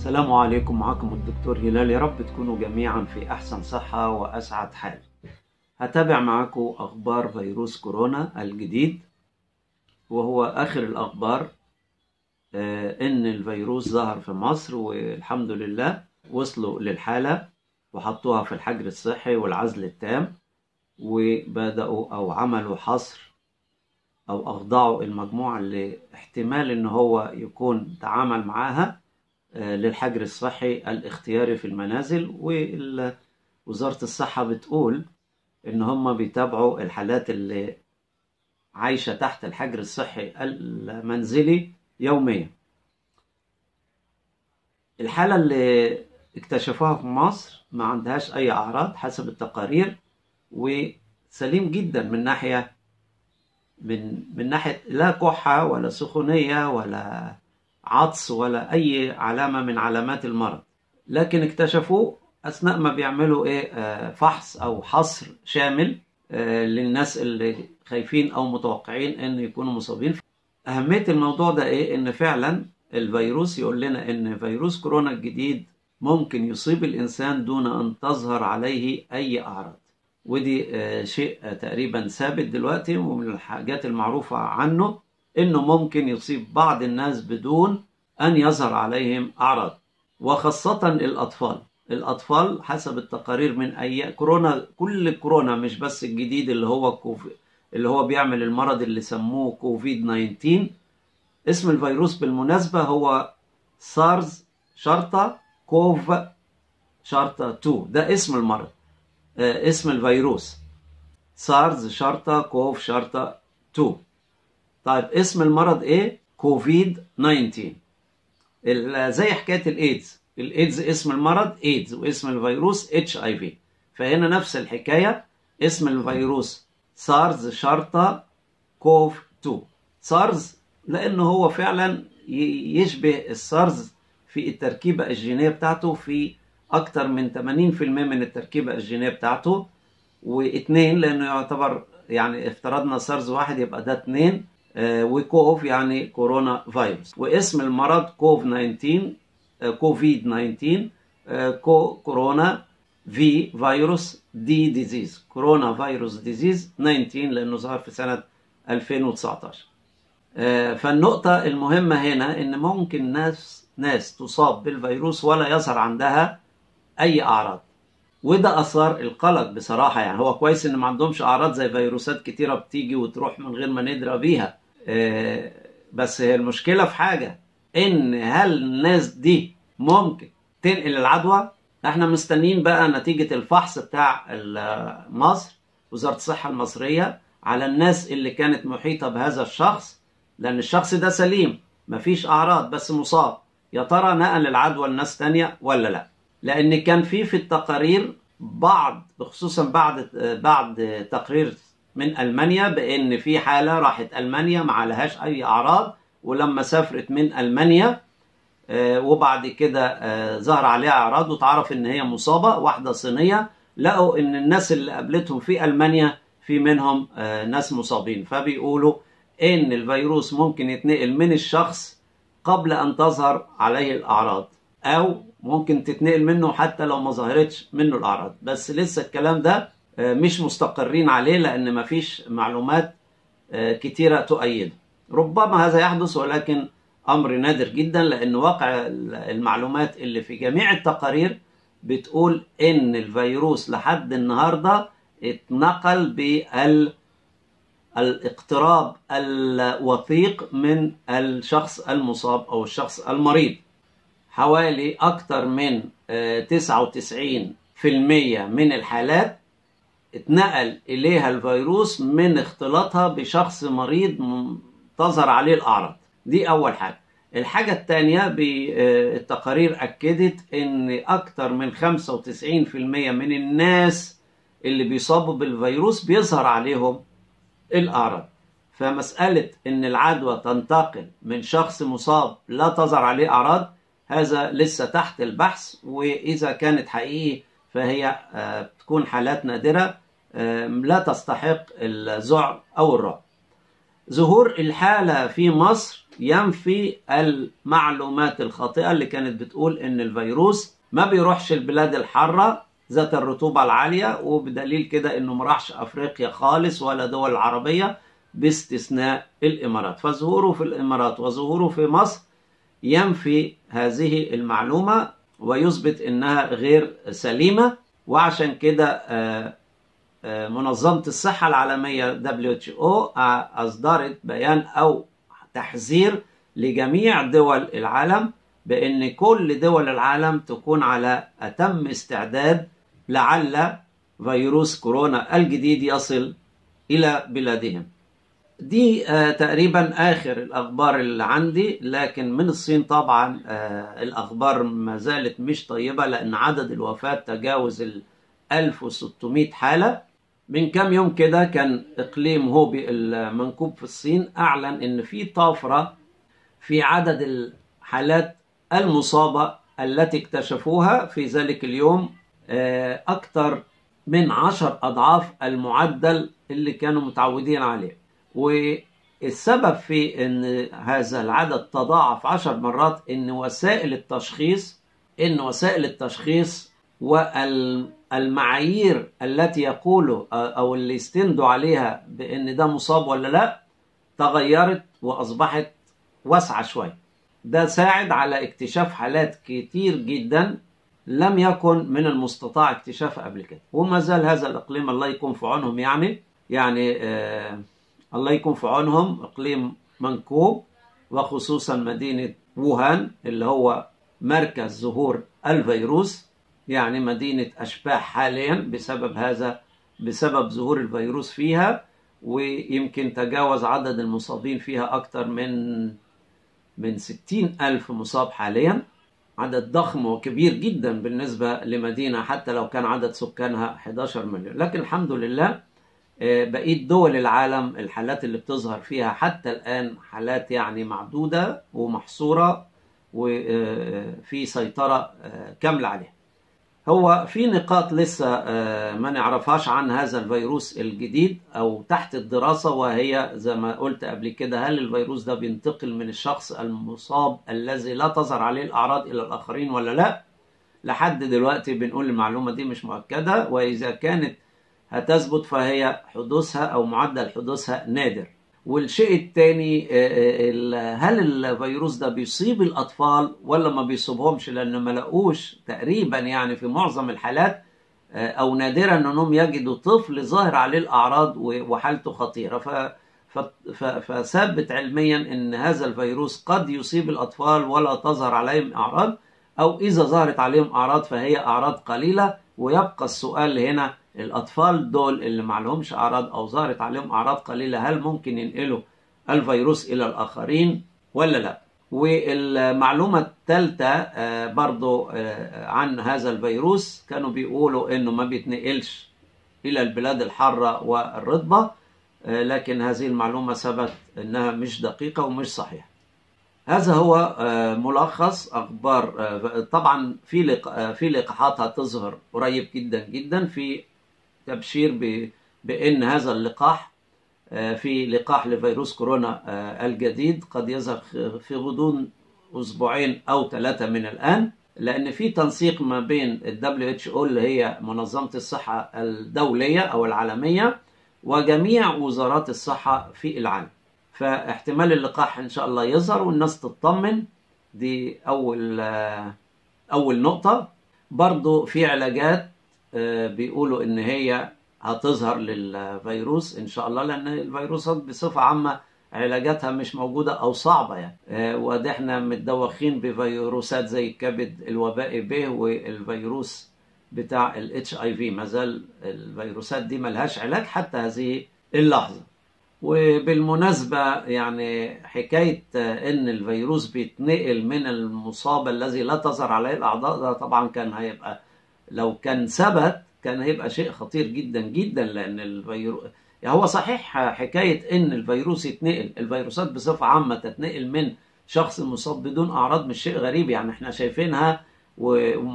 السلام عليكم معكم الدكتور هلال يا رب تكونوا جميعا في أحسن صحة وأسعد حال هتابع معاكم أخبار فيروس كورونا الجديد وهو آخر الأخبار آه، إن الفيروس ظهر في مصر والحمد لله وصلوا للحالة وحطوها في الحجر الصحي والعزل التام وبدأوا أو عملوا حصر أو أخضعوا المجموعة اللي احتمال إن هو يكون تعامل معاها آه، للحجر الصحي الاختياري في المنازل ووزارة الصحة بتقول إن هم بيتابعوا الحالات اللي عايشة تحت الحجر الصحي المنزلي يوميا الحالة اللي اكتشفوها في مصر ما عندهاش أي أعراض حسب التقارير وسليم جدا من ناحية من من ناحية لا كحة ولا سخونية ولا عطس ولا أي علامة من علامات المرض لكن اكتشفوه أثناء ما بيعملوا إيه آه، فحص أو حصر شامل آه، للناس اللي خايفين أو متوقعين إن يكونوا مصابين أهمية الموضوع ده إيه إن فعلا الفيروس يقول لنا إن فيروس كورونا الجديد ممكن يصيب الإنسان دون أن تظهر عليه أي أعراض ودي آه، شيء آه، تقريبا ثابت دلوقتي ومن الحاجات المعروفة عنه إنه ممكن يصيب بعض الناس بدون أن يظهر عليهم أعراض وخاصة الأطفال الأطفال حسب التقارير من أي كورونا كل كورونا مش بس الجديد اللي هو كوفي اللي هو بيعمل المرض اللي سموه كوفيد 19 اسم الفيروس بالمناسبة هو سارز شرطة كوف شرطة 2 ده اسم المرض آه، اسم الفيروس سارز شرطة كوف شرطة 2 طيب اسم المرض ايه كوفيد 19 ال- زي حكايه الايدز الايدز اسم المرض ايدز واسم الفيروس اتش اي في فهنا نفس الحكايه اسم الفيروس سارز شرطه كوف 2 سارز لانه هو فعلا ي- يشبه السارز في التركيبه الجينيه بتاعته في اكتر من 80% من التركيبه الجينيه بتاعته واثنين لانه يعتبر يعني افترضنا سارز واحد يبقى ده اثنين آه، وكوف يعني كورونا فيروس واسم المرض كوف 19 آه، كوفيد 19 آه، كو كورونا في فيروس دي ديزيز كورونا فيروس ديزيز 19 لانه ظهر في سنه 2019 آه، فالنقطة المهمة هنا إن ممكن ناس ناس تصاب بالفيروس ولا يظهر عندها أي أعراض وده أثار القلق بصراحة يعني هو كويس إن ما عندهمش أعراض زي فيروسات كتيرة بتيجي وتروح من غير ما ندرى بيها آه، بس هي المشكلة في حاجة إن هل الناس دي ممكن تنقل العدوى؟ إحنا مستنيين بقى نتيجة الفحص بتاع ال- مصر وزارة الصحة المصرية على الناس اللي كانت محيطة بهذا الشخص لأن الشخص ده سليم مفيش أعراض بس مصاب يا ترى نقل العدوى لناس تانية ولا لا لأن كان في في التقارير بعض خصوصا بعد بعد تقرير من ألمانيا بأن في حالة راحت ألمانيا ما عليهاش أي أعراض ولما سافرت من ألمانيا آه، وبعد كده آه، ظهر عليها أعراض وتعرف إن هي مصابة واحدة صينية لقوا إن الناس اللي قابلتهم في ألمانيا في منهم آه، ناس مصابين فبيقولوا إن الفيروس ممكن يتنقل من الشخص قبل أن تظهر عليه الأعراض أو ممكن تتنقل منه حتى لو ما ظهرتش منه الأعراض بس لسه الكلام ده آه، مش مستقرين عليه لأن مفيش معلومات آه، كتيرة تؤيده ربما هذا يحدث ولكن أمر نادر جدا لأن واقع المعلومات اللي في جميع التقارير بتقول إن الفيروس لحد النهاردة اتنقل بال الاقتراب الوثيق من الشخص المصاب أو الشخص المريض حوالي أكثر من آه، 99% من الحالات اتنقل إليها الفيروس من اختلاطها بشخص مريض م- تظهر عليه الأعراض دي أول حاجة الحاجة الثانية التقارير أكدت إن أكثر من 95% من الناس اللي بيصابوا بالفيروس بيظهر عليهم الأعراض فمسألة إن العدوى تنتقل من شخص مصاب لا تظهر عليه أعراض هذا لسه تحت البحث وإذا كانت حقيقي فهي آه، تكون حالات نادرة آه، لا تستحق الذعر أو الرعب ظهور الحالة في مصر ينفي المعلومات الخاطئة اللي كانت بتقول ان الفيروس ما بيروحش البلاد الحارة ذات الرطوبة العالية وبدليل كده انه ما راحش افريقيا خالص ولا دول العربية باستثناء الامارات فظهوره في الامارات وظهوره في مصر ينفي هذه المعلومة ويثبت انها غير سليمة وعشان كده منظمة الصحة العالمية WHO أصدرت بيان أو تحذير لجميع دول العالم بأن كل دول العالم تكون على أتم استعداد لعل فيروس كورونا الجديد يصل إلى بلادهم دي تقريبا آخر الأخبار اللي عندي لكن من الصين طبعا الأخبار ما زالت مش طيبة لأن عدد الوفاة تجاوز ال 1600 حالة من كام يوم كده كان إقليم هوبي المنكوب في الصين أعلن إن في طفرة في عدد الحالات المصابة التي اكتشفوها في ذلك اليوم أكثر من عشر أضعاف المعدل اللي كانوا متعودين عليه والسبب في أن هذا العدد تضاعف عشر مرات أن وسائل التشخيص أن وسائل التشخيص والمعايير التي يقولوا او اللي يستندوا عليها بان ده مصاب ولا لا تغيرت واصبحت واسعه شويه ده ساعد على اكتشاف حالات كتير جدا لم يكن من المستطاع اكتشافها قبل كده وما زال هذا الاقليم الله يكون في عونهم يعني يعني آه الله يكون في عونهم اقليم منكوب وخصوصا مدينه ووهان اللي هو مركز ظهور الفيروس يعني مدينة أشباح حاليا بسبب هذا بسبب ظهور الفيروس فيها ويمكن تجاوز عدد المصابين فيها أكثر من من 60 ألف مصاب حاليا عدد ضخم وكبير جدا بالنسبة لمدينة حتى لو كان عدد سكانها 11 مليون لكن الحمد لله بقية دول العالم الحالات اللي بتظهر فيها حتى الآن حالات يعني معدودة ومحصورة وفي سيطرة كاملة عليها هو في نقاط لسه ما نعرفهاش عن هذا الفيروس الجديد او تحت الدراسه وهي زي ما قلت قبل كده هل الفيروس ده بينتقل من الشخص المصاب الذي لا تظهر عليه الاعراض الى الاخرين ولا لا لحد دلوقتي بنقول المعلومه دي مش مؤكده واذا كانت هتثبت فهي حدوثها او معدل حدوثها نادر والشيء الثاني هل الفيروس ده بيصيب الاطفال ولا ما بيصيبهمش لان ما لقوش تقريبا يعني في معظم الحالات او نادرا انهم يجدوا طفل ظاهر عليه الاعراض وحالته خطيره ف فثبت علميا ان هذا الفيروس قد يصيب الاطفال ولا تظهر عليهم اعراض او اذا ظهرت عليهم اعراض فهي اعراض قليله ويبقى السؤال هنا الاطفال دول اللي ما لهمش اعراض او ظهرت عليهم اعراض قليله هل ممكن ينقلوا الفيروس الى الاخرين ولا لا والمعلومه الثالثه برضو عن هذا الفيروس كانوا بيقولوا انه ما بيتنقلش الى البلاد الحاره والرطبه لكن هذه المعلومه ثبت انها مش دقيقه ومش صحيحه هذا هو ملخص اخبار طبعا في في لقاحات هتظهر قريب جدا جدا في تبشير بان هذا اللقاح في لقاح لفيروس كورونا الجديد قد يظهر في غضون اسبوعين او ثلاثه من الان لان في تنسيق ما بين ال WHO اللي هي منظمه الصحه الدوليه او العالميه وجميع وزارات الصحه في العالم فاحتمال اللقاح ان شاء الله يظهر والناس تطمن دي اول اول نقطه برضو في علاجات بيقولوا ان هي هتظهر للفيروس ان شاء الله لان الفيروسات بصفه عامه علاجاتها مش موجوده او صعبه يعني وده احنا متدوخين بفيروسات زي الكبد الوبائي ب والفيروس بتاع الاتش اي في ما زال الفيروسات دي ملهاش علاج حتى هذه اللحظه وبالمناسبة يعني حكاية إن الفيروس بيتنقل من المصاب الذي لا تظهر عليه الأعضاء ده طبعا كان هيبقى لو كان ثبت كان هيبقى شيء خطير جدا جدا لأن الفيروس يعني هو صحيح حكاية إن الفيروس يتنقل الفيروسات بصفة عامة تتنقل من شخص مصاب بدون أعراض مش شيء غريب يعني إحنا شايفينها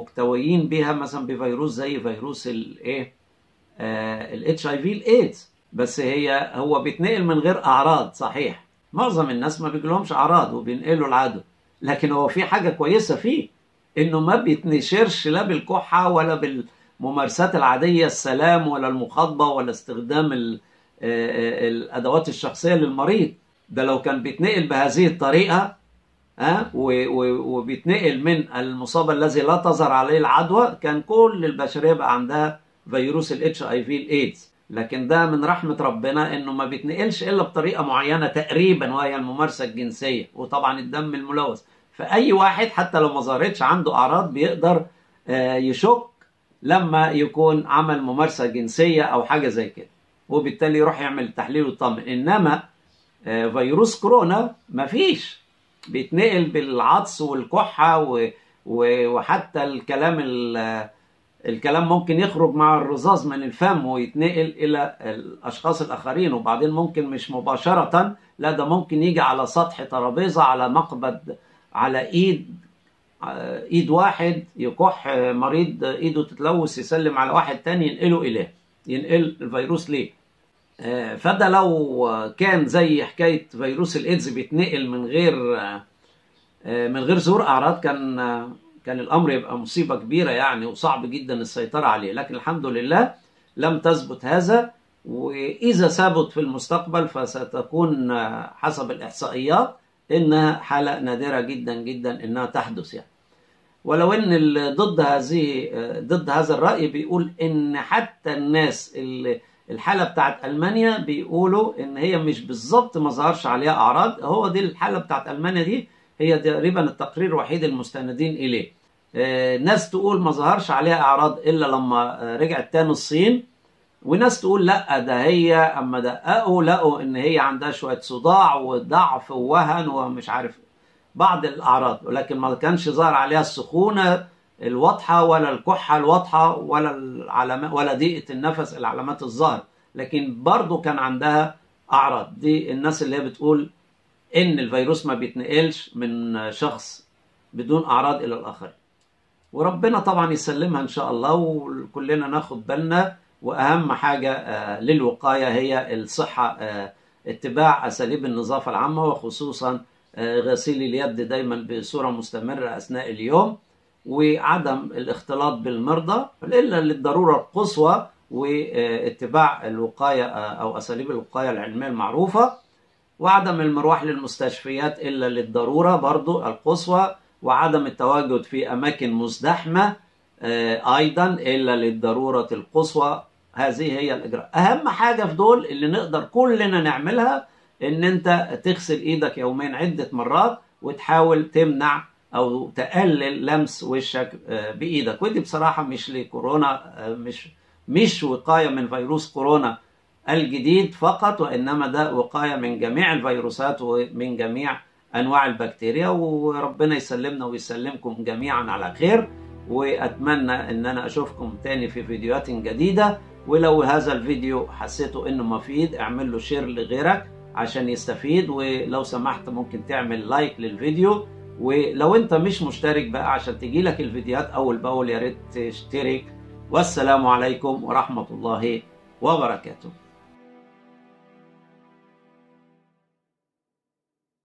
ومكتويين بها مثلا بفيروس زي فيروس الإيه الاتش اي في الايدز بس هي هو بيتنقل من غير اعراض صحيح معظم الناس ما بيجيلهمش اعراض وبينقلوا العدوى لكن هو في حاجه كويسه فيه انه ما بيتنشرش لا بالكحه ولا بالممارسات العاديه السلام ولا المخاطبه ولا استخدام ال- آه، آه، الادوات الشخصيه للمريض ده لو كان بيتنقل بهذه الطريقه ها و- و- وبيتنقل من المصاب الذي لا تظهر عليه العدوى كان كل البشريه بقى عندها فيروس الاتش اي في الايدز لكن ده من رحمه ربنا انه ما بيتنقلش الا بطريقه معينه تقريبا وهي الممارسه الجنسيه وطبعا الدم الملوث فاي واحد حتى لو ما ظهرتش عنده اعراض بيقدر آه، يشك لما يكون عمل ممارسه جنسيه او حاجه زي كده وبالتالي يروح يعمل تحليل ويطمن انما آه، فيروس كورونا مفيش بيتنقل بالعطس والكحة و... و... وحتى الكلام ال... الكلام ممكن يخرج مع الرذاذ من الفم ويتنقل إلى الأشخاص الآخرين وبعدين ممكن مش مباشرة لا ده ممكن يجي على سطح ترابيزة على مقبض على إيد آه، إيد واحد يكح آه، مريض إيده تتلوث يسلم على واحد تاني ينقله إليه ينقل الفيروس ليه آه، فده لو كان زي حكايه فيروس الايدز بيتنقل من غير آه، آه، من غير ظهور اعراض كان آه، كان الامر يبقى مصيبه كبيره يعني وصعب جدا السيطره عليه لكن الحمد لله لم تثبت هذا واذا ثبت في المستقبل فستكون آه، حسب الاحصائيات انها حاله نادره جدا جدا انها تحدث يعني ولو ان ال- ضد هذه ضد هذا الراي بيقول ان حتى الناس اللي الحاله بتاعت المانيا بيقولوا ان هي مش بالظبط ما ظهرش عليها اعراض هو دي الحاله بتاعت المانيا دي هي تقريبا التقرير الوحيد المستندين اليه آه، ناس تقول ما ظهرش عليها اعراض الا لما آه، رجعت تاني الصين وناس تقول لا ده هي اما دققوا لقوا ان هي عندها شويه صداع وضعف ووهن ومش عارف بعض الاعراض ولكن ما كانش ظاهر عليها السخونه الواضحه ولا الكحه الواضحه ولا العلامات ولا ضيقه النفس العلامات الظاهره لكن برضو كان عندها اعراض دي الناس اللي هي بتقول ان الفيروس ما بيتنقلش من شخص بدون اعراض الى الاخرين وربنا طبعا يسلمها ان شاء الله وكلنا ناخد بالنا واهم حاجه آه، للوقايه هي الصحه آه، اتباع اساليب النظافه العامه وخصوصا آه، غسيل اليد دايما بصوره مستمره اثناء اليوم وعدم الاختلاط بالمرضى الا للضروره القصوى واتباع الوقايه آه، او اساليب الوقايه العلميه المعروفه وعدم المروح للمستشفيات الا للضروره برضو القصوى وعدم التواجد في اماكن مزدحمه آه، ايضا الا للضروره القصوى هذه هي الاجراء اهم حاجه في دول اللي نقدر كلنا نعملها ان انت تغسل ايدك يوميا عده مرات وتحاول تمنع او تقلل لمس وشك آه، بايدك ودي بصراحه مش لكورونا آه، مش مش وقايه من فيروس كورونا الجديد فقط وانما ده وقايه من جميع الفيروسات ومن جميع انواع البكتيريا وربنا يسلمنا ويسلمكم جميعا على خير واتمنى ان انا اشوفكم تاني في فيديوهات جديده ولو هذا الفيديو حسيته انه مفيد اعمل له شير لغيرك عشان يستفيد ولو سمحت ممكن تعمل لايك للفيديو ولو انت مش مشترك بقى عشان تجيلك الفيديوهات اول باول يا ريت تشترك والسلام عليكم ورحمه الله وبركاته